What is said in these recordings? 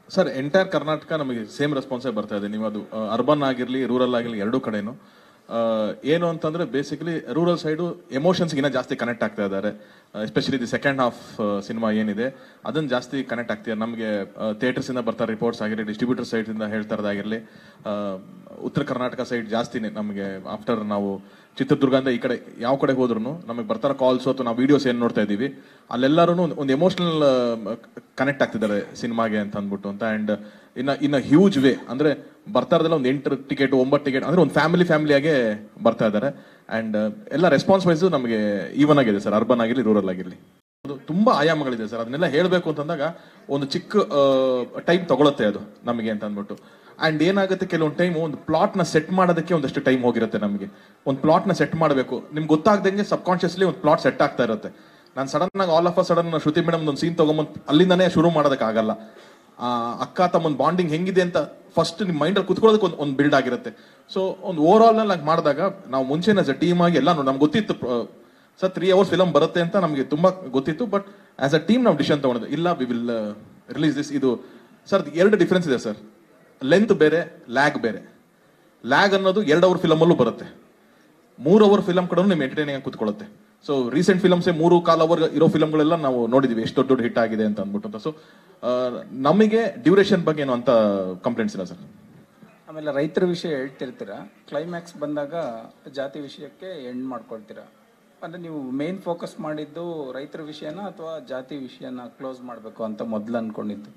sir entire Karnataka ನಮಗೆ same ರೆಸ್ಪಾನ್ಸೇ ಬರ್ತಾ ಇದೆ ನೀವು ಅದು ಅರ್ಬನ್ ಆಗಿರಲಿ ರೂರಲ್ ಆಗಿರಲಿ ಎರಡೂ ಕಡೆನೂ ಆ, ಏನು ಅಂತಂದ್ರೆ ಬೇಸಿಕಲಿ ರೂರಲ್ ಸೈಡು ಎಮೋಷನ್ಸ್ಗಿನ್ನ ಜಾಸ್ತಿ ಕನೆಕ್ಟ್ ಆಗ್ತಾ ಇದ್ದಾರೆ especially the second half cinema ಏನಿದೆ ಅದನ್ನ ಜಾಸ್ತಿ ಕನೆಕ್ಟ್ ಆಗ್ತಿದೆ ನಮಗೆ ಥಿಯೇಟರ್ಸ್ ಇಂದ ಬರ್ತಾ ರಿಪೋರ್ಟ್ಸ್ ಆಗಿರಲಿ ಡಿಸ್ಟ್ರಿಬ್ಯೂಟರ್ ಸೈಡ್ ಇಂದ ಹೇಳ್ತಾ ಇರೋದಾಗಿರಲಿ ಆ, ಉತ್ತರ ಕರ್ನಾಟಕ ಸೈಡ್ ಜಾಸ್ತಿನೇ ನಮಗೆ ಆಫ್ಟರ್ ನಾವು ಚಿತ್ರದುರ್ಗದಿಂದ ಈ ಕಡೆ ಯಾವ ಕಡೆ ಹೋದ್ರು ನಮಗೆ ಬರ್ತಾರ ಕಾಲ್ಸ್ ಅಥವಾ ನಾವು ವಿಡಿಯೋಸ್ ಏನ್ ನೋಡ್ತಾ ಇದೀವಿ ಅಲ್ಲೆಲ್ಲರೂ ಒಂದು ಎಮೋಷನಲ್ ಕನೆಕ್ಟ್ ಆಗ್ತಿದ್ದಾರೆ ಸಿನಿಮಾಗೆ ಅಂತ ಅಂದ್ಬಿಟ್ಟು ಅಂತ ಅಂಡ್ ಇನ್ನ ಇನ್ನ ಹ್ಯೂಜ್ ವೇ ಅಂದ್ರೆ ಬರ್ತಾ ಇರೋದಲ್ಲ ಒಂದು ಎಂಟು ಟಿಕೆಟ್ ಒಂಬತ್ತು ಟಿಕೆಟ್ ಅಂದ್ರೆ ಒಂದು ಫ್ಯಾಮಿಲಿ ಫ್ಯಾಮಿಲಿಯಾಗೆ ಬರ್ತಾ ಇದ್ದಾರೆ ಅಂಡ್ ಎಲ್ಲ ರೆಸ್ಪಾನ್ಸ್ ವೈಸ್ ನಮಗೆ ಈವನ್ ಆಗಿದೆ ಸರ್ ಅರ್ಬನ್ ಆಗಿರಲಿ ರೂರಲ್ ಆಗಿರಲಿ ಅದು ತುಂಬಾ ಆಯಾಮಗಳಿದೆ ಸರ್ ಅದನ್ನೆಲ್ಲ ಹೇಳಬೇಕು ಅಂತಂದಾಗ ಒಂದು ಚಿಕ್ಕ ಟೈಮ್ ತಗೊಳುತ್ತೆ ಅದು ನಮಗೆ ಅಂತ ಅಂದ್ಬಿಟ್ಟು ಅಂಡ್ ಏನಾಗುತ್ತೆ ಕೆಲವೊಂದು ಟೈಮ್ ಒಂದು ಪ್ಲಾಟ್ ನ ಸೆಟ್ ಮಾಡೋದಕ್ಕೆ ಒಂದಷ್ಟು ಟೈಮ್ ಹೋಗಿರುತ್ತೆ ನಮಗೆ ಒಂದು ಪ್ಲಾಟ್ ನ ಸೆಟ್ ಮಾಡಬೇಕು ನಿಮ್ಗೆ ಗೊತ್ತಾಗ್ದಂಗೆ ಸಬ್ ಕಾನ್ಶಿಯಸ್ಲಿ ಒಂದು ಪ್ಲಾಟ್ ಸೆಟ್ ಆಗ್ತಾ ಇರುತ್ತೆ ನಾನು ಸಡನ್ ಆಗಿ all of a sudden Shruti madam ಒಂದು ಸೀನ್ ತಗೊಂಬಂದು ಅಲ್ಲಿಂದಾನೇ ಶುರು ಮಾಡೋದಕ್ಕಾಗಲ್ಲ ಆ, ಅಕ್ಕ ತಮ್ಮನ್ ಬಾಂಡಿಂಗ್ ಹೆಂಗಿದೆ ಅಂತ ಫಸ್ಟ್ ನಿಮ್ ಮೈಂಡ್ ಅಲ್ಲಿ ಕುತ್ಕೊಳ್ಳೋದಕ್ಕೆ ಒಂದು ಒಂದು ಬಿಲ್ಡ್ ಆಗಿರುತ್ತೆ ಸೊ ಒಂದು ಓವರ್ ಆಲ್ ನಲ್ಲಿ ಮಾಡಿದಾಗ ನಾವು ಮುಂಚೆನ ಟೀಮ್ ಆಗಿ ಎಲ್ಲ ನಮ್ಗೆ ಗೊತ್ತಿತ್ತು ಸರ್ ತ್ರೀ ಅವರ್ಸ್ ಫಿಲಮ್ ಬರುತ್ತೆ ಅಂತ ನಮಗೆ ತುಂಬಾ ಗೊತ್ತಿತ್ತು ಬಟ್ ಆಸ್ ಅ ಟೀಮ್ ನಾವು ಡಿಸಿಷನ್ ತಗೊಂಡಿದ್ದು ಇಲ್ಲ ವಿ ವಿಲ್ ರಿಲೀಸ್ ದಿಸ್ ಇದು ಸರ್ ಎರಡು ಡಿಫ್ರೆನ್ಸ್ ಇದೆ ಸರ್ ಲೆಂತ್ ಬೇರೆ ಲ್ಯಾಗ್ ಬೇರೆ ಲ್ಯಾಗ್ ಅನ್ನೋದು ಎರಡು ಅವರ್ ಫಿಲಮ್ ಅಲ್ಲೂ ಬರುತ್ತೆ ಮೂರು ಅವರ್ ಫಿಲಮ್ ಕಡೆ ನಿಮ್ ಎಂಟರ್ಟೈನಿಂಗ್ ಆಗಿ ಕುತ್ಕೊಳ್ಳುತ್ತೆ ಸೊ ರೀಸೆಂಟ್ ಫಿಲಮ್ಸ್ ಮೂರು ಕಾಲ್ ಅವರ್ ಇರೋ ಫಿಲಮ್ಗಳೆಲ್ಲ ನಾವು ನೋಡಿದೀವಿ ಎಷ್ಟು ದೊಡ್ಡ ದೊಡ್ಡ ಹಿಟ್ ಆಗಿದೆ ಅಂತ ಅಂದ್ಬಿಟ್ಟು ಅಂತ ಸೊ ನಮಗೆ ಡ್ಯೂರೇಷನ್ ಬಗ್ಗೆ ಏನು ಅಂತ ಕಂಪ್ಲೇಂಟ್ಸ್ ಇಲ್ಲ ಸರ್ ಆಮೇಲೆ ರೈತರ ವಿಷಯ ಹೇಳ್ತಿರ್ತೀರಾ ಕ್ಲೈಮ್ಯಾಕ್ಸ್ ಬಂದಾಗ ಜಾತಿ ವಿಷಯಕ್ಕೆ ಎಂಡ್ ಮಾಡ್ಕೊಳ್ತೀರಾ ಅಂದ್ರೆ ನೀವು ಮೇನ್ ಫೋಕಸ್ ಮಾಡಿದ್ದು ರೈತರ ವಿಷಯನ ಅಥವಾ ಜಾತಿ ವಿಷಯನ ಕ್ಲೋಸ್ ಮಾಡಬೇಕು ಅಂತ ಮೊದಲು ಅನ್ಕೊಂಡಿದ್ದು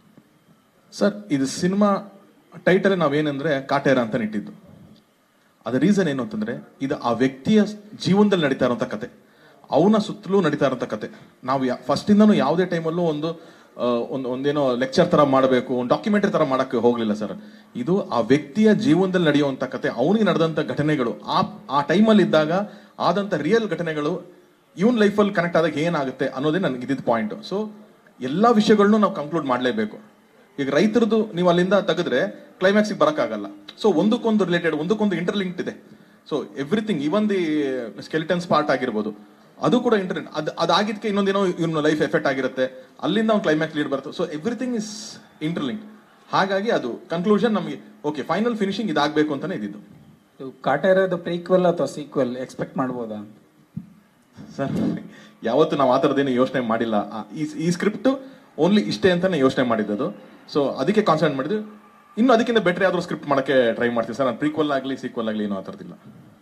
ಸರ್ ಇದು ಸಿನಿಮಾ ಟೈಟಲ್ ನಾವೇನಂದ್ರೆ ಕಾಟೇರ ಅಂತ ಇಟ್ಟಿದ್ದು ಅದ ರೀಸನ್ ಏನು ಅಂತಂದ್ರೆ ಇದು ಆ ವ್ಯಕ್ತಿಯ ಜೀವನದಲ್ಲಿ ನಡೀತಾ ಇರುವಂತ ಕತೆ ಅವನ ಸುತ್ತಲೂ ನಡೀತಾ ಇರುವಂತ ಕತೆ ನಾವು ಫಸ್ಟ್ ಇಂದನೂ ಯಾವುದೇ ಟೈಮಲ್ಲೂ ಒಂದು ಆ, ಒಂದು ಒಂದೇನೋ ಲೆಕ್ಚರ್ ತರ ಮಾಡಬೇಕು ಒಂದು ಡಾಕ್ಯುಮೆಂಟರಿ ತರ ಮಾಡಕ್ಕೆ ಹೋಗ್ಲಿಲ್ಲ ಸರ್ ಇದು ಆ ವ್ಯಕ್ತಿಯ ಜೀವನದಲ್ಲಿ ನಡೆಯುವಂತ ಕತೆ ಅವನಿಗೆ ನಡೆದಂತ ಘಟನೆಗಳು ಆ ಆ ಟೈಮಲ್ಲಿ ಇದ್ದಾಗ ಆದಂತ ರಿಯಲ್ ಘಟನೆಗಳು ಇವನ್ ಲೈಫಲ್ಲಿ ಕನೆಕ್ಟ್ ಆದಾಗ ಏನಾಗುತ್ತೆ ಅನ್ನೋದೇ ನನಗೆ ಇದ್ದಿದ್ದ ಪಾಯಿಂಟ್ ಸೊ ಎಲ್ಲಾ ವಿಷಯಗಳನ್ನು ನಾವು ಕಂಕ್ಲೂಡ್ ಮಾಡಲೇಬೇಕು ಈಗ ರೈತರದು ನೀವು ಅಲ್ಲಿಂದ ತೆಗೆದ್ರೆ ಕ್ಲೈಮ್ಯಾಕ್ಸ್ ಬರಕ್ಕಾಗಲ್ಲ ಸೊ ಒಂದಕ್ಕೊಂದು ರಿಲೇಟೆಡ್ ಒಂದಕ್ಕೊಂದು ಇಂಟರ್ಲಿಂಕ್ಡ್ ಇದೆ so everything even the skeletons part ಆಗಿರ್ಬೋದು ಅದು ಕೂಡ ಇಂಟರ್ನೆಟ್ ಅದು ಅದಾಗಿದ್ಕೆ ಇನ್ನೊಂದೇನೋ ಇವನ ಲೈಫ್ ಎಫೆಕ್ಟ್ ಆಗಿರುತ್ತೆ ಅಲ್ಲಿಂದ ಒಂದು ಕ್ಲೈಮ್ಯಾಕ್ಸ್ ಲೀಡ್ ಬರುತ್ತೆ ಸೊ ಎವ್ರಿಥಿಂಗ್ ಇಸ್ ಇಂಟರ್ಲಿಂಕ್ ಹಾಗಾಗಿ ಅದು ಕನ್ಕ್ಲೂಷನ್ ನಮಗೆ ಓಕೆ ಫೈನಲ್ ಫಿನಿಶಿಂಗ್ ಇದಾಗಬೇಕು ಅಂತಾನೆ ಇದ್ದಿದ್ದು ಇದು ಕಾಟೇರದ ಪ್ರೀಕ್ವೆಲ್ ಅಥವಾ ಸೀಕ್ವೆಲ್ ಎಕ್ಸ್ಪೆಕ್ಟ್ ಮಾಡ್ಬೋದಾ ಸರ್ ಯಾವತ್ತು ನಾವು ಆ ಥರದ್ದೇನು ಯೋಚನೆ ಮಾಡಿಲ್ಲ ಆ, ಈ ಈ ಸ್ಕ್ರಿಪ್ಟ್ ಓನ್ಲಿ ಇಷ್ಟೇ ಅಂತಾನೆ ಯೋಚನೆ ಮಾಡಿದ್ದು ಸೊ ಅದಕ್ಕೆ ಕಾನ್ಸಂಟ್ರೇಟ್ ಮಾಡಿದ್ವಿ ಇನ್ನು ಅದಕ್ಕಿಂತ ಬೆಟರ್ ಯಾವ್ದಾದ್ರು ಸ್ಕ್ರಿಪ್ಟ್ ಮಾಡಕ್ಕೆ ಟ್ರೈ ಮಾಡ್ತೀವಿ ಸರ್ ನಾನು ಪ್ರೀಕ್ವಲ್ ಆಗಲಿ ಸೀಕ್ವಲ್ ಆಗಲಿ ಏನೋ ಆ ಥರದಿಲ್ಲ